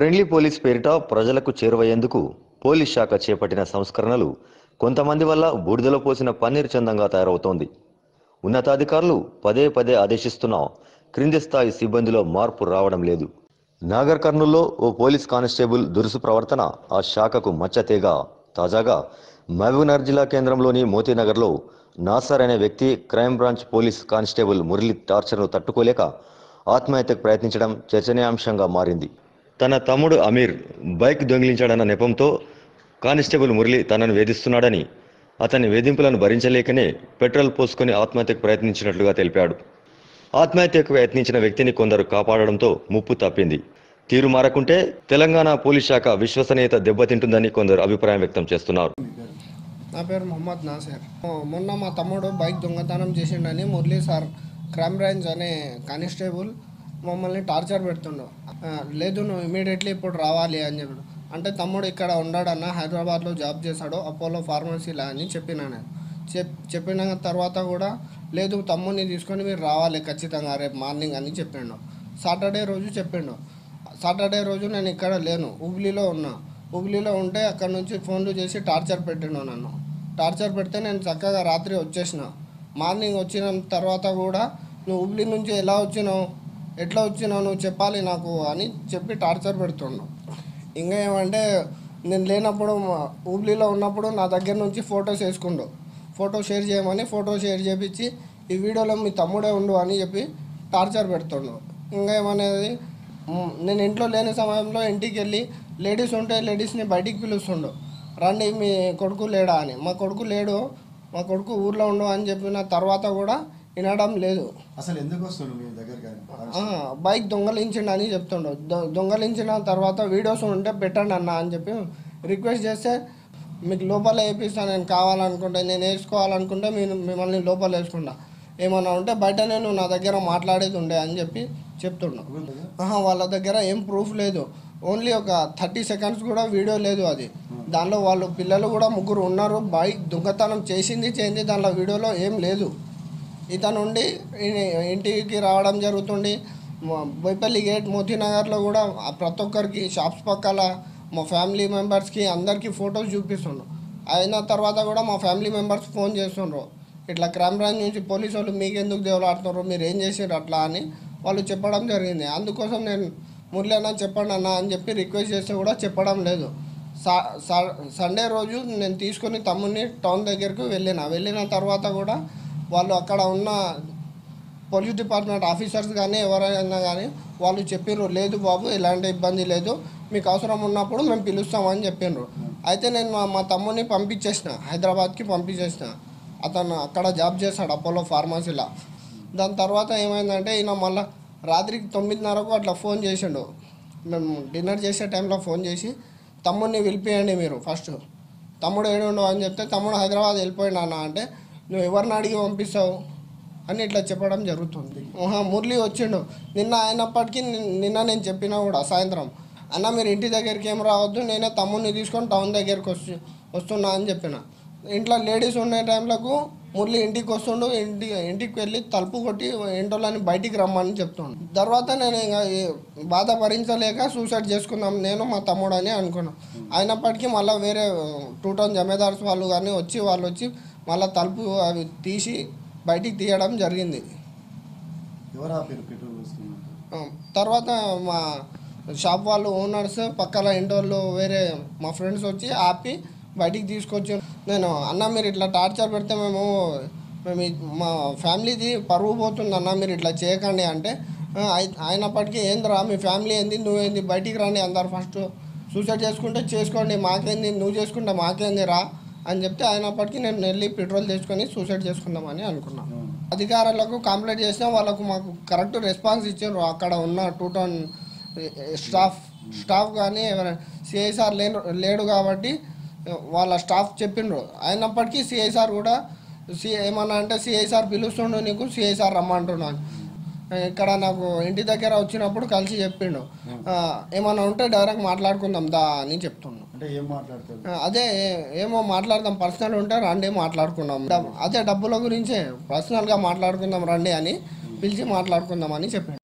Friendly police పేరిట ప్రజలకు చేరువయ్యేందుకు police శాఖ చేపట్టిన సంస్కరణలు కొంతమంది వల్ల బూడిదలో పోసిన పన్నీర్ చందంగా తయారవుతోంది ఉన్నతాధికారులు పదే పదే ఆదేశిస్తున్నా క్రింది స్థాయి సిబ్బందిలో మార్పు రావడం లేదు నాగర్ కర్నూల్లో ఓ పోలీస్ కానిస్టేబుల్ దురుసు ప్రవర్తన ఆ శాఖకు మచ్చతేగా తాజాగా మహబూబ్నగర్ జిల్లా కేంద్రంలోని మోతీనగర్లో నాసర్ అనే వ్యక్తి crime branch police constable Murali టార్చర్ను తట్టుకోలేక ఆత్మహత్యకు ప్రయత్నించడం చర్చనీయాంశంగా మారింది తన తమ్ముడు అమీర్ బైక్ దొంగిలించాడన్న నెపంతో కానిస్టేబుల్ మురళి తనను వేధిస్తున్నాడని అతని వేధింపులను భరించలేకనే పెట్రోల్ పోసుకొని ఆత్మహత్యకు ప్రయత్నించినట్లుగా తెలిపాడు ఆత్మహత్యకు యత్నించిన వ్యక్తిని కొందరు కాపాడడంతో ముప్పు తప్పింది తీరు మారకుంటే తెలంగాణ పోలీస్ శాఖ విశ్వసనీయత దెబ్బతింటుందని కొందరు అభిప్రాయం వ్యక్తం చేస్తున్నారు నా పేరు మొహమ్మద్ నాసర్ మొన్న మా తమ్ముడు బైక్ దొంగతనం చేసిండని మురళీ సార్ క్రైమ్ బ్రాంచ్ అనే కానిస్టేబుల్ మమ్మల్ని టార్చర్ పెడుతుండు ఆ, లేదు నువ్వు ఇమీడియట్లీ ఇప్పుడు రావాలి అని చెప్పాడు అంటే తమ్ముడు ఇక్కడ ఉన్నాడన్న హైదరాబాద్లో జాబ్ చేశాడు అపోలో ఫార్మసీలో అని చెప్పినా నేను చెప్ చెప్పిన తర్వాత కూడా లేదు తమ్ముడిని తీసుకొని మీరు రావాలి ఖచ్చితంగా రేపు మార్నింగ్ అని చెప్పిండు సాటర్డే రోజు చెప్పిండు సాటర్డే రోజు నేను ఇక్కడ లేను హుబ్లీలో ఉన్నా హుబ్లీలో ఉంటే అక్కడ నుంచి ఫోన్లు చేసి టార్చర్ పెట్టిండు నన్ను టార్చర్ పెడితే నేను చక్కగా రాత్రి వచ్చేసిన మార్నింగ్ వచ్చిన తర్వాత కూడా నువ్వు హుబ్లీ నుంచి ఎలా వచ్చినావు ఎట్లా వచ్చినావు నువ్వు చెప్పాలి నాకు అని చెప్పి టార్చర్ పెడుతున్నావు ఇంకా ఏమంటే నేను లేనప్పుడు మా- హుబ్లీలో ఉన్నప్పుడు నా దగ్గర నుంచి ఫొటోస్ వేసుకుండు ఫోటో షేర్ చేయమని ఫోటో షేర్ చేపించి ఈ వీడియోలో మీ తమ్ముడే ఉండు అని చెప్పి టార్చర్ పెడుతుండు ఇంకా ఏమనేది మ్, నేను ఇంట్లో లేని సమయంలో ఇంటికి వెళ్ళి లేడీస్ ఉంటే లేడీస్ని బయటికి పిలుస్తుండు రండి మీ కొడుకు లేడా అని మా కొడుకు లేడు మా కొడుకు ఊర్లో ఉండు అని చెప్పిన తర్వాత కూడా వినడం లేదు అసలు ఎందుకు వస్తుండు మీ దగ్గరికి ఆయన? ఆ, బైక్ దొంగలించిండు అని చెప్తుండు దొ- దొంగలించిన తర్వాత వీడియోస్ ఉంటే పెట్టండి అన్న అని చెప్పి రిక్వెస్ట్ చేస్తే మీకు లోపల వేపిస్తా నేను కావాలనుకుంటే నేను వేసుకోవాలనుకుంటే మీరు మిమ్మల్ని లోపల వేసుకుంటా ఏమన్నా ఉంటే బయట నేను నా దగ్గర మాట్లాడేది ఉండే అని చెప్పి చెప్తుండు ఆహా, వాళ్ళ దగ్గర ఏం ప్రూఫ్ లేదు ఓన్లీ ఒక థర్టీ సెకండ్స్ కూడా వీడియో లేదు అది దానిలో వాళ్ళు పిల్లలు కూడా ముగ్గురు ఉన్నారు బైక్ దొంగతనం చేసింది చేయింది దానిలో వీడియోలో ఏం లేదు ఇతను ఉండి ఈ- ఇంటికి రావడం జరుగుతుంది మా- బోయపల్లి గేట్ మోతీనగర్లో కూడా ఆ ప్రతి ఒక్కరికి షాప్స్ పక్కల మా ఫ్యామిలీ మెంబర్స్కి అందరికీ ఫొటోస్ చూపిస్తుండ్రు అయిన తర్వాత కూడా మా ఫ్యామిలీ మెంబర్స్ ఫోన్ చేస్తుండ్రు ఇట్లా క్రైమ్ బ్రాంచ్ నుంచి పోలీసు వాళ్ళు మీకు ఎందుకు దేవులాడుతున్నారు మీరు ఏం చేసారు అట్లా అని వాళ్ళు చెప్పడం జరిగింది అందుకోసం నేను మురళి అన్న చెప్పండి అన్న అని చెప్పి రిక్వెస్ట్ చేస్తే కూడా చెప్పడం లేదు సా సా- సండే రోజు నేను తీసుకొని తమ్ముడిని టౌన్ దగ్గరకు వెళ్ళిన వెళ్ళిన తర్వాత కూడా వాళ్ళు అక్కడ ఉన్న పోలీస్ డిపార్ట్మెంట్ ఆఫీసర్స్ కానీ ఎవరైనా కానీ వాళ్ళు చెప్పిర్రు లేదు బాబు ఎలాంటి ఇబ్బంది లేదు మీకు అవసరం ఉన్నప్పుడు మేము పిలుస్తామని చెప్పిండ్రు అయితే నేను మా మా తమ్ముడిని పంపించేసిన హైదరాబాద్కి పంపించేసిన అతను అక్కడ జాబ్ చేస్తాడు అపోలో ఫార్మసీలో దాని తర్వాత ఏమైందంటే ఈయన మళ్ళీ రాత్రికి తొమ్మిదిన్నరకు అట్లా ఫోన్ చేసిండు మేము డిన్నర్ చేసే టైంలో ఫోన్ చేసి తమ్ముడిని పిలిపియండి మీరు ఫస్ట్ తమ్ముడు ఏడుండవు అని చెప్తే తమ్ముడు హైదరాబాద్ వెళ్ళిపోయిండు అన్న అంటే నువ్వు ఎవరిని అడిగి పంపిస్తావు అని ఇట్లా చెప్పడం జరుగుతుంది ఆహా, మురళి వచ్చిండు నిన్న అయినప్పటికీ నిన్- నిన్న నేను చెప్పినా కూడా సాయంత్రం అన్న మీరు ఇంటి దగ్గరికి ఏం రావద్దు నేనే తమ్ముడిని తీసుకొని టౌన్ దగ్గరికి వస్తు వస్తున్నా అని చెప్పిన ఇంట్లో లేడీస్ ఉండే టైంలకు మురళి ఇంటికి వస్తుండు ఇంటి ఇంటికి వెళ్ళి తలుపు కొట్టి ఇంటోళ్ళని బయటికి రమ్మని చెప్తుండు తర్వాత నేను ఇంకా ఈ బాధ భరించలేక సూసైడ్ చేసుకుందాం నేను మా తమ్ముడు అని అనుకున్నాను అయినప్పటికీ మళ్ళీ వేరే టూ టౌన్ జమేదార్స్ వాళ్ళు కానీ వచ్చి వాళ్ళు వచ్చి మళ్ళీ తలుపు అవి తీసి బయటికి తీయడం జరిగింది ఎవరు ఆపారు పెట్రోల్ పోసుకున్నారు ఆ, తర్వాత మా షాప్ వాళ్ళు ఓనర్స్ పక్కల ఇంటోళ్ళు వేరే మా ఫ్రెండ్స్ వచ్చి ఆపి బయటికి తీసుకొచ్చి నేను అన్న మీరు ఇట్లా టార్చర్ పెడితే మేము మేము ఈ- మా ఫ్యామిలీది పరువు పోతుంది అన్న మీరు ఇట్లా చేయకండి అంటే "ఆ, అయి- అయినప్పటికీ ఏందిరా మీ ఫ్యామిలీ ఏంది నువ్వేంది బయటికి రండి అందరు ఫస్ట్ సూసైడ్ చేసుకుంటే చేసుకోండి మాకేంది నువ్వు చేసుకుంటే మాకేంది రా అని చెప్తే అయినప్పటికీ నేను వెళ్ళి పెట్రోల్ తెచ్చుకొని సూసైడ్ చేసుకుందామని అనుకున్నాను అధికారులకు కంప్లైంట్ చేసినా వాళ్ళకు మాకు కరెక్ట్ రెస్పాన్స్ ఇచ్చారు అక్కడ ఉన్న టూ టౌన్ స్టాఫ్ స్టాఫ్ కానీ ఎవరైనా సిఐసార్ లేను లేడు కాబట్టి వాళ్ళ స్టాఫ్ చెప్పిండ్రు అయినప్పటికీ సిఐసార్ కూడా సి ఏమన్నా అంటే సిఐసార్ పిలుస్తుండు నీకు సిఐసార్ రమ్మంటున్నాను ఇక్కడ నాకు ఇంటి దగ్గర వచ్చినప్పుడు కలిసి చెప్పిండు ఆ, ఏమన్నా ఉంటే డైరెక్ట్ మాట్లాడుకుందాం దా అని చెప్తున్నాను అంటే ఏం మాట్లాడతారు ఆ, అదే ఏ- ఏమో మాట్లాడదాం పర్సనల్ ఉంటే రండి మాట్లాడుకుందాం డబ్- అదే డబ్బుల గురించే పర్సనల్గా మాట్లాడుకుందాం రండి అని పిలిచి మాట్లాడుకుందాం అని చెప్పాను